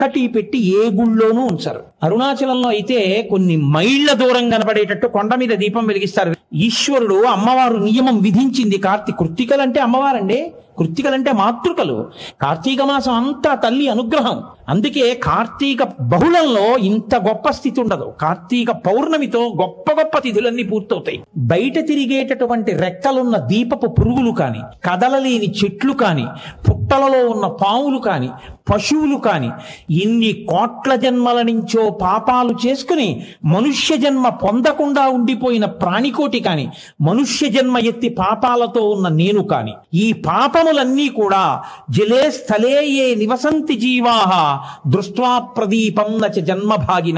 ఒక్కటి పెట్టి ఏ గుళ్ళోనూ ఉంచరు అరుణాచలంలో అయితే కొన్ని మైళ్ళ దూరం కనబడేటట్టు కొండ మీద దీపం వెలిగిస్తారు ఈశ్వరుడు అమ్మవారు నియమం విధించింది కార్తీ కృత్తికలంటే అమ్మవారండి కృత్తికలంటే మాతృకలు కార్తీక మాసం అంతా తల్లి అనుగ్రహం అందుకే కార్తీక బహుళంలో ఇంత గొప్ప స్థితి ఉండదు కార్తీక పౌర్ణమితో గొప్ప గొప్ప తిథులన్నీ పూర్తవుతాయి బయట తిరిగేటటువంటి రెక్కలున్న దీపపు పురుగులు కాని కదలలేని చెట్లు కాని పుట్టలలో ఉన్న పాములు కాని పశువులు కాని ఇన్ని కోట్ల జన్మల నుంచో పాపాలు చేసుకుని మనుష్య జన్మ పొందకుండా ఉండిపోయిన ప్రాణికోటి కాని మనుష్య జన్మ ఎత్తి పాపాలతో ఉన్న నేను కాని ఈ పాపములన్నీ కూడా జలే స్థలే ఏ నివసంతి జీవాహ దృష్ట్వా ప్రదీపం నచ జన్మభాగిన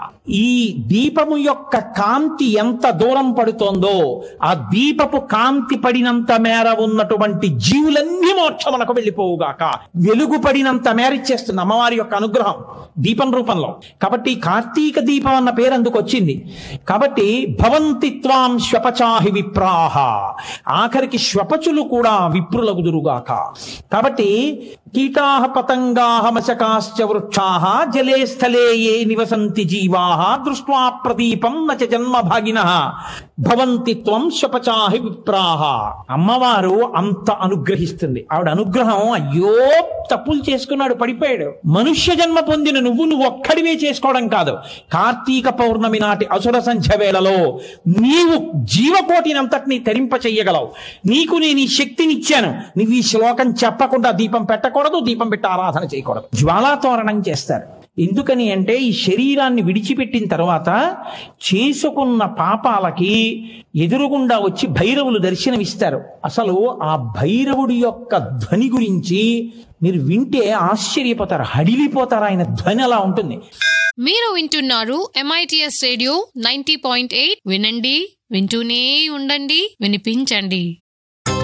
ఈ దీపము యొక్క కాంతి ఎంత దూరం పడుతోందో ఆ దీపపు కాంతి పడినంత మేర ఉన్నటువంటి జీవులన్నీ మోక్షమునకు వెళ్ళిపోవుగాక వెలుగు పడినంత మేర ఇచ్చేస్తుంది అమ్మవారి యొక్క అనుగ్రహం దీపం రూపంలో కాబట్టి కార్తీక దీపం అన్న పేరు అందుకు వచ్చింది కాబట్టి భవంతి త్వాం శ్వపచాహి విప్రాహ ఆఖరికి శ్వపచులు కూడా విప్రులగుదురుగాక కాబట్టి కీటాహ పతంగాహ మశకాశ్చ వృక్షాహ జలే స్థలే ఏ నివసంతి జీవాహ దృష్ట్వా ప్రదీపం నచ జన్మభాగిన భవంతి త్వం శపచాహి విప్రాహ అమ్మవారు అంత అనుగ్రహిస్తుంది ఆవిడ అనుగ్రహం అయ్యో తప్పులు చేసుకున్నాడు పడిపోయాడు మనుష్య జన్మ పొందిన నువ్వు నువ్వు ఒక్కడివే చేసుకోవడం కాదు కార్తీక పౌర్ణమి నాటి అసుర సంధ్య వేళలో నీవు జీవకోటినంతటిని తరింప చెయ్యగలవు నీకు నేను ఈ శక్తినిచ్చాను నువ్వు ఈ శ్లోకం చెప్పకుండా దీపం పెట్టకూడదు దీపం పెట్టి ఆరాధన చేయకూడదు జ్వాలాతోరణం చేస్తారు ఎందుకని అంటే ఈ శరీరాన్ని విడిచిపెట్టిన తర్వాత చేసుకున్న పాపాలకి ఎదురుగుండా వచ్చి భైరవులు దర్శనమిస్తారు అసలు ఆ భైరవుడి యొక్క ధ్వని గురించి మీరు వింటే ఆశ్చర్యపోతారు హడిలిపోతారు ఆయన ధ్వని అలా ఉంటుంది మీరు వింటున్నారు MITS radio ninety point eight వినండి వింటూనే ఉండండి వినిపించండి